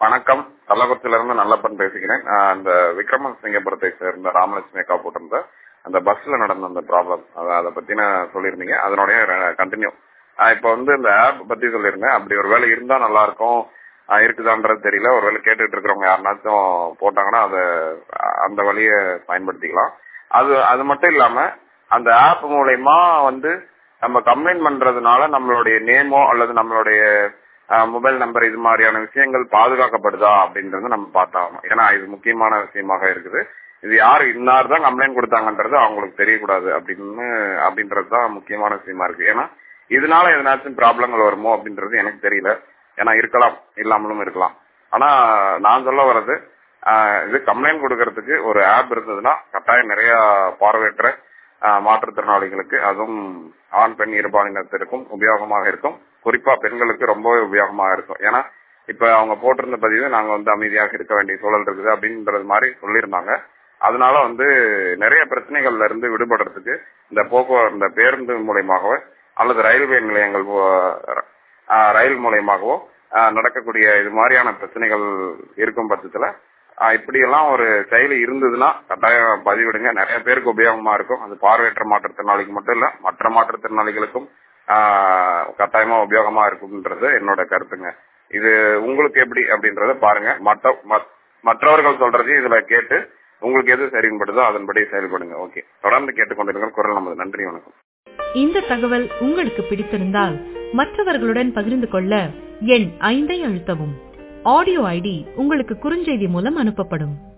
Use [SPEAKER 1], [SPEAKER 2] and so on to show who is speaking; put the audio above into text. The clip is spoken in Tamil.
[SPEAKER 1] வணக்கம் கள்ளக்குறிச்சியில இருந்து நல்லப்பன் பேசுகிறேன் நான் அந்த விக்ரமன் சிங்கபுரத்தை சேர்ந்த ராமலட்சுமி அக்கா போட்டிருந்த அந்த பஸ்ல நடந்த அந்த ப்ராப்ளம் அதை பத்தின சொல்லியிருந்தீங்க அதனுடைய கண்டினியூ இப்ப வந்து இந்த ஆப் பத்தி சொல்லியிருந்தேன் அப்படி ஒரு வேலை இருந்தா நல்லா இருக்கும் ஆஹ் இருக்குதான்றது தெரியல ஒருவேளை கேட்டுட்டு இருக்கிறவங்க யாருனாச்சும் போட்டாங்கன்னா அதை அந்த வழியை பயன்படுத்திக்கலாம் அது அது மட்டும் இல்லாம அந்த ஆப் மூலயமா வந்து நம்ம கம்ப்ளைண்ட் பண்றதுனால நம்மளுடைய நேமோ அல்லது நம்மளுடைய மொபைல் நம்பர் இது மாதிரியான விஷயங்கள் பாதுகாக்கப்படுதா அப்படின்றது நம்ம பார்த்தாகணும் ஏன்னா இது முக்கியமான விஷயமாக இருக்குது இது யாரு இன்னார் தான் கம்ப்ளைண்ட் கொடுத்தாங்கன்றது அவங்களுக்கு தெரியக்கூடாது அப்படின்னு அப்படின்றது தான் முக்கியமான விஷயமா இருக்கு ஏன்னா இதனால எதனாச்சும் ப்ராப்ளங்கள் வருமோ அப்படின்றது எனக்கு தெரியல ஏன்னா இருக்கலாம் இல்லாமலும் இருக்கலாம் ஆனா நான் சொல்ல வர்றது இது கம்ப்ளைண்ட் கொடுக்கறதுக்கு ஒரு ஆப் இருந்ததுன்னா கட்டாயம் நிறைய பார்வையற்ற மாற்றுத்திறனாளிகளுக்கு அதுவும் ஆண் பெண் இருபாலினத்திற்கும் உபயோகமாக இருக்கும் குறிப்பா பெண்களுக்கு ரொம்பவே உபயோகமாக இருக்கும் ஏன்னா இப்ப அவங்க போட்டிருந்த பதிவு நாங்க வந்து அமைதியாக இருக்க வேண்டிய சூழல் இருக்குது அப்படின்றது மாதிரி சொல்லியிருந்தாங்க அதனால வந்து நிறைய பிரச்சனைகள்ல இருந்து விடுபடுறதுக்கு இந்த போக்குவரத்து இந்த பேருந்து மூலயமாகவோ அல்லது ரயில்வே நிலையங்கள் ரயில் மூலயமாகவோ நடக்கக்கூடிய இது மாதிரியான பிரச்சனைகள் இருக்கும் பட்சத்துல இப்படியெல்லாம் ஒரு செயலி இருந்ததுன்னா கட்டாயம் பதிவிடுங்க நிறைய பேருக்கு உபயோகமா இருக்கும் அது பார்வையற்ற மாற்றுத்திறனாளிக்கு மட்டும் இல்ல மற்ற மாற்றுத்திறனாளிகளுக்கும் கட்டாயமா உபயோகமா இருக்கும்ன்றது என்னோட கருத்துங்க இது உங்களுக்கு எப்படி அப்படின்றத பாருங்க மற்ற மற்றவர்கள் சொல்றதையும் இதுல கேட்டு உங்களுக்கு எது சரின்படுதோ அதன்படி செயல்படுங்க ஓகே தொடர்ந்து கேட்டுக்கொண்டிருக்கிற குரல் நமது நன்றி வணக்கம்
[SPEAKER 2] இந்த தகவல் உங்களுக்கு பிடித்திருந்தால் மற்றவர்களுடன் பகிர்ந்து கொள்ள எண் ஐந்தை அழுத்தவும் ஆடியோ ஐடி உங்களுக்கு குறுஞ்செய்தி மூலம் அனுப்பப்படும்